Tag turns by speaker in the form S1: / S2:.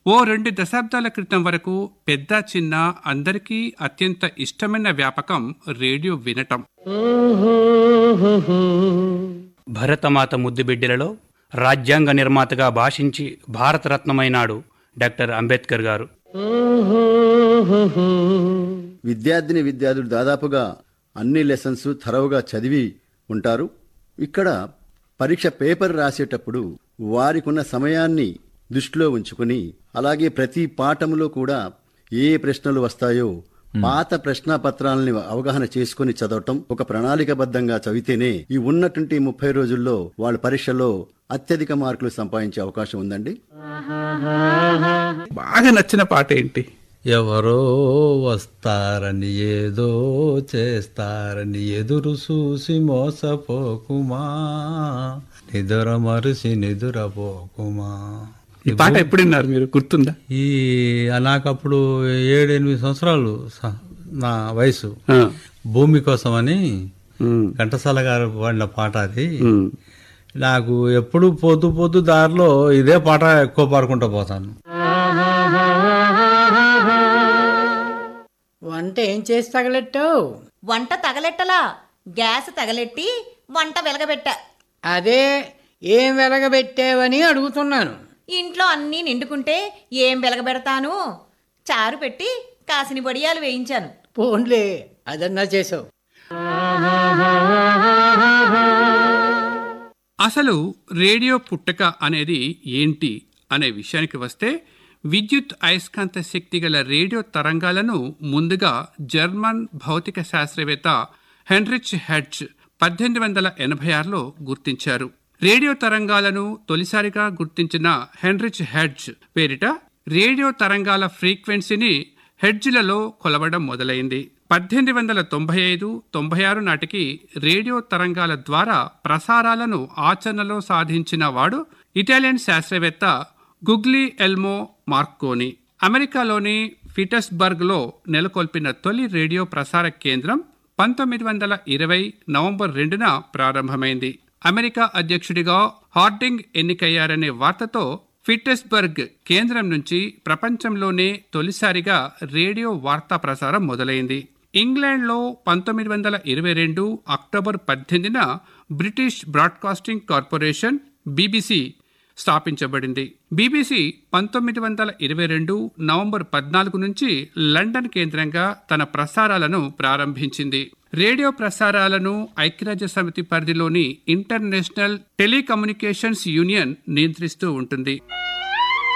S1: ఓ రెండు దశాబ్దాల క్రితం వరకు పెద్ద చిన్న అందరికీ అత్యంత ఇష్టమైన వ్యాపకం రేడియో వినటం
S2: భరతమాత ముద్దుబిడ్డలలో రాజ్యాంగ నిర్మాతగా భాషించి భారతరత్నమైనాడు డాక్టర్ అంబేద్కర్ గారు
S3: విద్యార్థిని విద్యార్థులు దాదాపుగా అన్ని లెసన్స్ థరవుగా చదివి ఉంటారు ఇక్కడ పరీక్ష పేపర్ రాసేటప్పుడు వారికున్న సమయాన్ని దృష్టిలో ఉంచుకుని అలాగే ప్రతి పాఠములో కూడా ఏ ప్రశ్నలు వస్తాయో పాత ప్రశ్న పత్రాలని అవగాహన చేసుకుని చదవటం ఒక ప్రణాళికబద్ధంగా చదివితేనే ఈ ఉన్నటువంటి ముప్పై రోజుల్లో వాళ్ళ పరీక్షలో అత్యధిక మార్కులు సంపాదించే అవకాశం ఉందండి
S1: బాగా నచ్చిన పాట ఏంటి
S4: ఎవరో వస్తారని ఏదో చేస్తారని ఎదురు చూసి మోసపోకుమా నిదుర మరిసి నిదురపోకుమా
S1: ఈ పాట ఎప్పుడున్నారు మీరు గుర్తుందా
S4: ఈ నాకప్పుడు ఏడు ఎనిమిది సంవత్సరాలు స- నా వయసు
S1: ఆ,
S4: భూమి కోసమని
S1: ఉమ్,
S4: ఘంటసాల గారు పాడిన పాట అది
S1: ఉమ్.
S4: నాకు ఎప్పుడు పోతూ పోతూ దారిలో ఇదే పాట ఎక్కువ పాడుకుంటూ పోతాను
S5: వంట ఏం చేసి తగలెట్టావు
S6: వంట తగలెట్టలా గ్యాస్ తగలెట్టి వంట వెలగబెట్టా
S5: అదే ఏం వెలగబెట్టావని అడుగుతున్నాను
S6: ఇంట్లో అన్నీ నిండుకుంటే ఏం వెలగబెడతాను చారు పెట్టి కాసిని బొడియాలు వేయించాను
S5: పోన్లే అదన్నా చేసావు
S1: అసలు రేడియో పుట్టక అనేది ఏంటి అనే విషయానికి వస్తే విద్యుత్ అయస్కాంత శక్తి గల రేడియో తరంగాలను ముందుగా జర్మన్ భౌతిక శాస్త్రవేత్త హెన్రిచ్ హెడ్జ్ పద్దెనిమిది వందల ఎనభై ఆరులో గుర్తించారు రేడియో తరంగాలను తొలిసారిగా గుర్తించిన హెన్రిచ్ హెడ్జ్ పేరిట రేడియో తరంగాల ఫ్రీక్వెన్సీని హెడ్జ్లలో కొలవడం మొదలైంది పద్దెనిమిది వందల తొంభై ఐదు తొంభై ఆరు నాటికి రేడియో తరంగాల ద్వారా ప్రసారాలను ఆచరణలో సాధించిన వాడు ఇటాలియన్ శాస్త్రవేత్త గుగ్లీ ఎల్మో మార్కోని అమెరికాలోని ఫిటస్బర్గ్లో నెలకొల్పిన తొలి రేడియో ప్రసార కేంద్రం పంతొమ్మిది వందల ఇరవై నవంబర్ రెండున ప్రారంభమైంది అమెరికా అధ్యక్షుడిగా హార్డింగ్ ఎన్నికయ్యారనే వార్తతో ఫిట్టెస్బర్గ్ కేంద్రం నుంచి ప్రపంచంలోనే తొలిసారిగా రేడియో వార్తా ప్రసారం మొదలైంది ఇంగ్లాండ్లో పంతొమ్మిది వందల ఇరవై రెండు అక్టోబర్ పద్దెనిమిదిన బ్రిటిష్ బ్రాడ్కాస్టింగ్ కార్పొరేషన్ బీబీసీ స్థాపించబడింది బీబీసీ పంతొమ్మిది వందల ఇరవై రెండు నవంబర్ పద్నాలుగు నుంచి లండన్ కేంద్రంగా తన ప్రసారాలను ప్రారంభించింది రేడియో ప్రసారాలను ఐక్యరాజ్య సమితి పరిధిలోని ఇంటర్నేషనల్ టెలికమ్యూనికేషన్స్ యూనియన్ నియంత్రిస్తూ ఉంటుంది